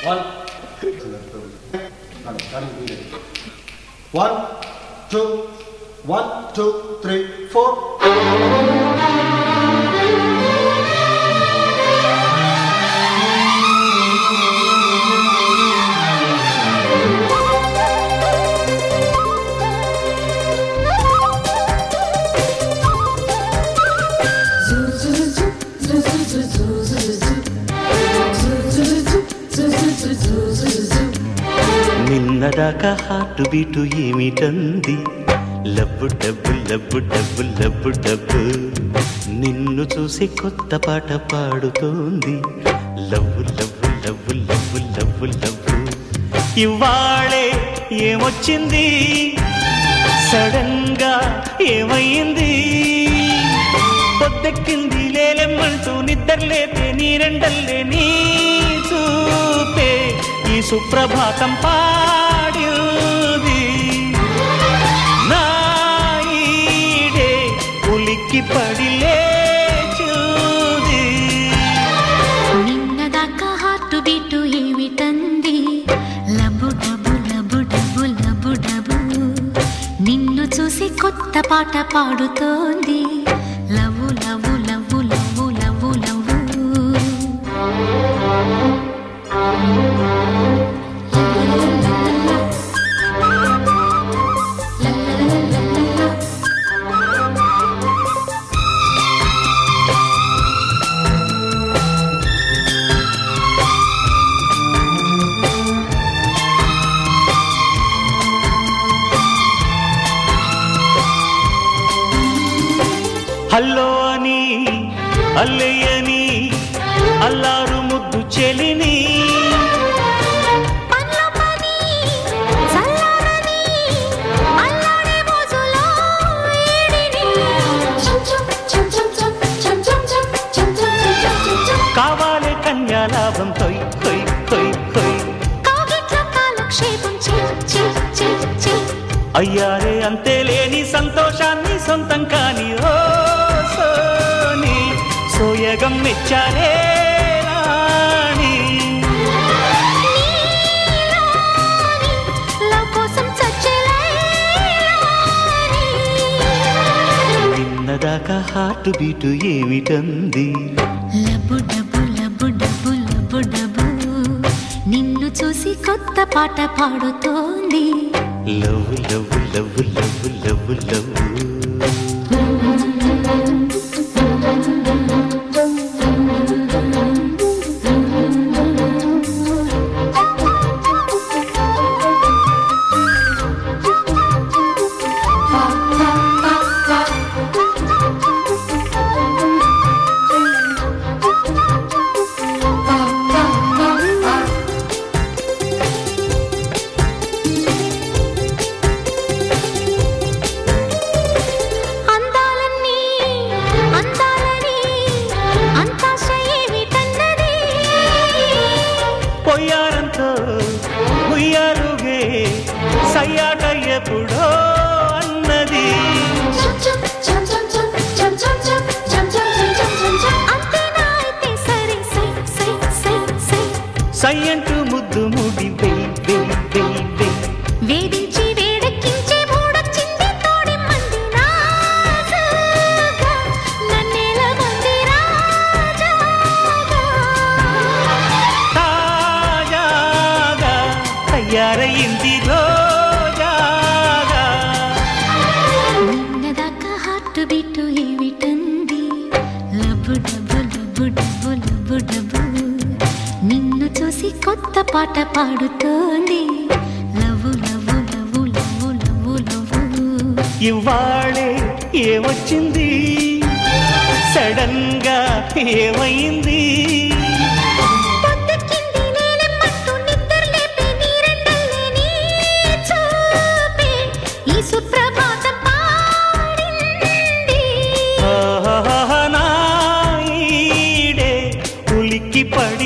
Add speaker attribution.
Speaker 1: One one two one two three four
Speaker 2: నిన్నదాకా heart beat ఏమిటంది లబ్బు డబ్బు లబ్బు డబ్బు లబ్బు డబ్బు నిన్ను చూసి కొత్త పాట పాడుతోంది love love love love love love ఇవాళే ఏమొచ్చింది సడన్ గా ఏమయ్యింది పొద్దెక్కింది లేలెమ్మంటూ నిద్రలేపే నీరెండల్లే నీ చూపే ఈ సుప్రభాతం పాడింది నా ఈడే ఉలిక్కి పడి లేచింది
Speaker 3: నిన్నదాకా హార్ట్ బీటు ఏమిటంది లబు డబు లబు డబు లబు డబు నిన్ను చూసి కొత్త పాట పాడుతోంది love love love love love love
Speaker 2: hello అని అల్లయ్యని అల్లారు ముద్దు చెలిని
Speaker 3: పనిలో పని, చల్లారని, అల్లాడే మోజులో వేడిని.
Speaker 2: కావాలే కన్యాలాభం తొయ్ తొయ్ తొయ్ తొయ్
Speaker 3: కౌగిట్లో కాలక్షేపం చెయ్, చెయ్, చెయ్, చెయ్.
Speaker 2: అయ్యారే అంతే లేని సంతోషాన్ని సొంతం కాని ఓ సోని సోయగం మెచ్చారే రాణి
Speaker 3: నీలోని లవ్ కోసం చచ్చే లైలాని.
Speaker 2: నిన్నదాకా హార్ట్ బీటు ఏమిటంది
Speaker 3: లబ్బు డబ్బు లబ్బు డబ్బు లబ్బు డబ్బు నిన్ను చూసి కొత్త పాట పాడుతోంది
Speaker 2: love love love love love love
Speaker 3: అందాలన్నీ అందాలని అంతాశ ఏమిటన్నది
Speaker 2: పొయ్యారంతో ఉయ్యారుగే సయ్యాట ఎప్పుడో అన్నది
Speaker 3: అంతేనా అయితే సరే సై సై సై సై
Speaker 2: సయ్యంటూ ముద్దు ముడి వెయ్ వెయ్ వెయ్ వెయ్
Speaker 3: వేధించి వేడెక్కించే మూడొచ్చింది తోడి మంది రాజుగా నన్నేల మంది రాజాగా
Speaker 2: తాజాగా తయారయింది రోజాగా
Speaker 3: నిన్నదాకా హార్ట్ బీటు ఏమిటంది లబ్బు డబ్బు లబ్బు డబ్బు లబ్బు డబ్బు నిన్ను చూసి కొత్త పాట పాడుతోంది love love love love love love
Speaker 2: ఇవాళే ఏమొచ్చింది సడన్ గా ఏమైంది
Speaker 3: పొద్దెక్కింది నేలెమ్మంటూ నిద్రలేపే నీరెండల్లే నీ చూపే ఈ సుప్రభాతం పాడింది
Speaker 2: ఆహాహా, నా ఈడే ఉలిక్కి పడి